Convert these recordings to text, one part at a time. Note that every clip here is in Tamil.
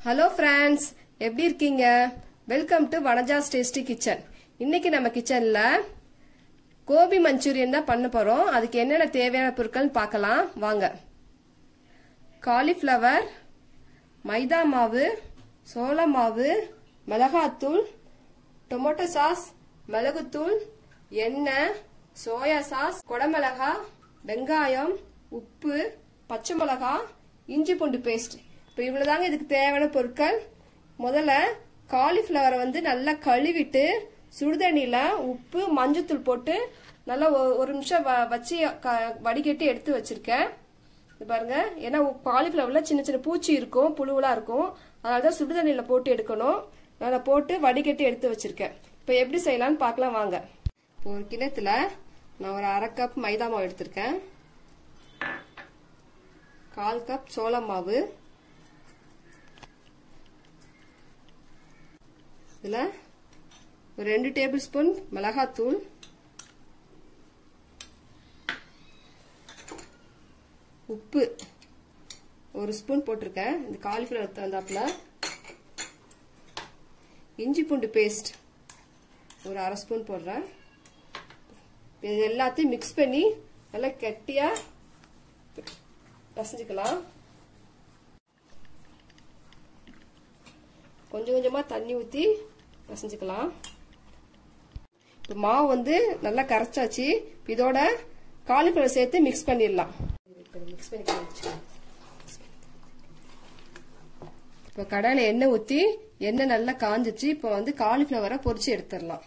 ஹலோ ஃப்ரெண்ட்ஸ் எப்படி இருக்கீங்க welcome to Vanaja's tasty kitchen இன்னைக்கு நம்ம கிச்சன்ல கோபி மஞ்சூரியன் தான் பண்ண போறோம் அதுக்கு என்னென்ன தேவையான பொருட்கள் பார்க்கலாம் வாங்க காலிஃப்ளவர் மைதா மாவு சோள மாவு மிளகாத்தூள் டொமேட்டோ சாஸ் மிளகுத்தூள் எண்ணெய் சோயா சாஸ் குடமிளகா வெங்காயம் உப்பு பச்சை மிளகா இஞ்சி பூண்டு பேஸ்ட் இப்போ இவ்வளவுதாங்க இதுக்கு தேவையான பொருட்கள் முதல்ல காலிஃப்ளவரை வந்து நல்லா கழுவிட்டு சுடுதண்ணியில உப்பு மஞ்சத்தூள் போட்டு நல்லா ஒ- ஒரு நிமிஷம் வ- வச்சு க- வடிகட்டி எடுத்து வச்சிருக்கேன் இது பாருங்க ஏன்னா காலிஃப்ளவர்ல சின்ன சின்ன பூச்சி இருக்கும் புழுவெல்லாம் இருக்கும் அதனால தான் சுடுதண்ணியில போட்டு எடுக்கணும் நான் போட்டு வடிகட்டி எடுத்து வச்சிருக்கேன் இப்போ எப்படி செய்யலாம்னு பார்க்கலாம் வாங்க இப்போ ஒரு கிணத்துல நான் ஒரு அரை கப் மைதா மாவு எடுத்திருக்கேன் கால் கப் சோள மாவு இதுல ஒரு ரெண்டு டேபிள் ஸ்பூன் மிளகாத்தூள் உப்பு ஒரு ஸ்பூன் போட்டிருக்கேன் இந்த காலிஃப்ளவர் தந்தாப்புல இஞ்சி பூண்டு பேஸ்ட் ஒரு அரை ஸ்பூன் போடுறேன் இது எல்லாத்தையும் மிக்ஸ் பண்ணி நல்லா கெட்டியா பசஞ்சுக்கலாம் கொஞ்சம் கொஞ்சமா தண்ணி ஊத்தி பசஞ்சுக்கலாம் இப்போ மாவு வந்து நல்லா கரைச்சாச்சு இப்ப இதோட காலிஃப்ளவர் சேர்த்து மிக்ஸ் பண்ணிடலாம் மிக்ஸ் பண்ணி காமிச்சுக்கலாம். இப்போ கடாயில எண்ணெய் ஊத்தி எண்ணெய் நல்லா காஞ்சிச்சு இப்போ வந்து காலிஃப்ளவரை பொரிச்சு எடுத்துடலாம்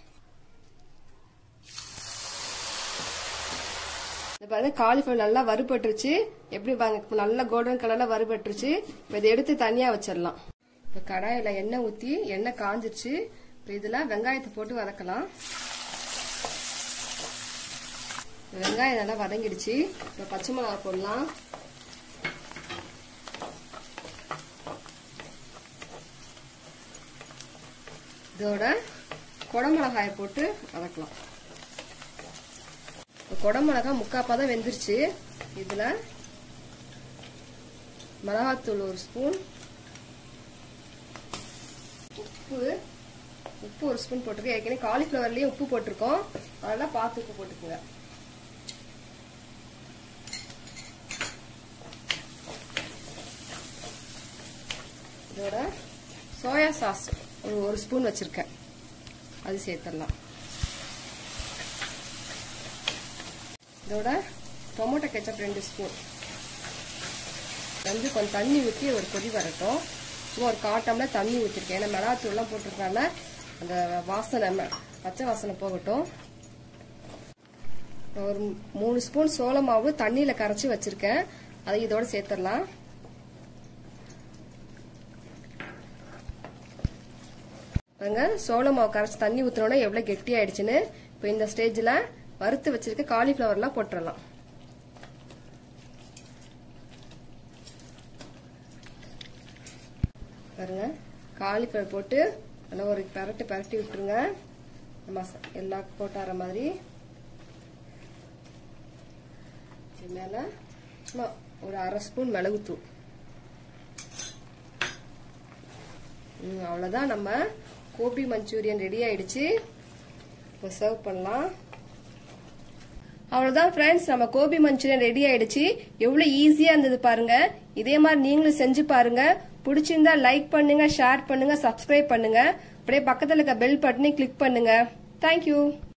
இந்த பாருங்க காலிஃப்ளவர் நல்லா வறுபட்டுருச்சு எப்படி பாருங்க இப்ப நல்லா கோல்டன் கலர்ல வறுபட்டுருச்சு இப்போ இதை எடுத்து தனியா வச்சிடலாம் இப்போ கடாயில எண்ணெய் ஊத்தி எண்ணெய் காஞ்சிருச்சு இப்போ இதுல வெங்காயத்தை போட்டு வதக்கலாம் வெங்காயம் நல்லா வதங்கிடுச்சு இப்போ பச்சை மிளகா போடலாம் இதோட குடமிளகாயை போட்டு வதக்கலாம் இப்போ குடமிளகா முக்காப்பா தான் வெந்துருச்சு இதுல மிளகாத்தூள் ஒரு ஸ்பூன் உப்பு உப்பு ஒரு ஸ்பூன் போட்டிருக்கேன் ஏற்கனவே காலிஃப்ளவர்லயே உப்பு போட்டிருக்கோம் அதெல்லாம் பார்த்து உப்பு போட்டுக்கோங்க இதோட சோயா சாஸ் ஒரு ஒரு ஸ்பூன் வச்சிருக்கேன் அது சேர்த்துடலாம் இதோட டொமேட்டோ கெச்சப் ரெண்டு ஸ்பூன் வந்து கொஞ்சம் தண்ணி ஊற்றி ஒரு கொதி வரட்டும் சும்மா ஒரு காட்டம்ல தண்ணி ஊற்றிருக்கேன் ஏன்னா மிளகாத்தூள்லாம் போட்டிருக்கனால அந்த வாசனை ம- பச்சை வாசனை போகட்டும் ஒரு மூணு ஸ்பூன் சோள மாவு தண்ணியில் கரைச்சி வச்சிருக்கேன் அதை இதோட சேர்த்துடலாம் பாருங்க சோள மாவு கரைச்சி தண்ணி ஊற்றினோட எவ்வளோ கெட்டி ஆயிடுச்சுன்னு இப்போ இந்த ஸ்டேஜில் வறுத்து வச்சிருக்க காலிஃப்ளவர்லாம் போட்டுடலாம் பாருங்க காலிஃப்ளவர் போட்டு நல்லா ஒரு பரட்டு பரட்டி விட்டுருங்க மச எல்லாம் போட்டார மாதிரி இது மேல சும்மா ஒரு அரை ஸ்பூன் மிளகுத்தூள் ம், அவ்வளவுதான் நம்ம கோபி மஞ்சூரியன் ரெடி ஆயிடுச்சு இப்போ சர்வ் பண்ணலாம் அவ்வளவுதான் ஃப்ரெண்ட்ஸ் நம்ம கோபி மஞ்சூரியன் ரெடி ஆயிடுச்சு எவ்வளவு ஈஸியா இருந்தது பாருங்க இதே மாதிரி நீங்களும் செஞ்சு பாருங்க பிடிச்சிருந்தா லைக் பண்ணுங்க ஷேர் பண்ணுங்க சப்ஸ்கிரைப் பண்ணுங்க அப்படியே பக்கத்துல இருக்க பெல் பட்டனை கிளிக் பண்ணுங்க தேங்க்யூ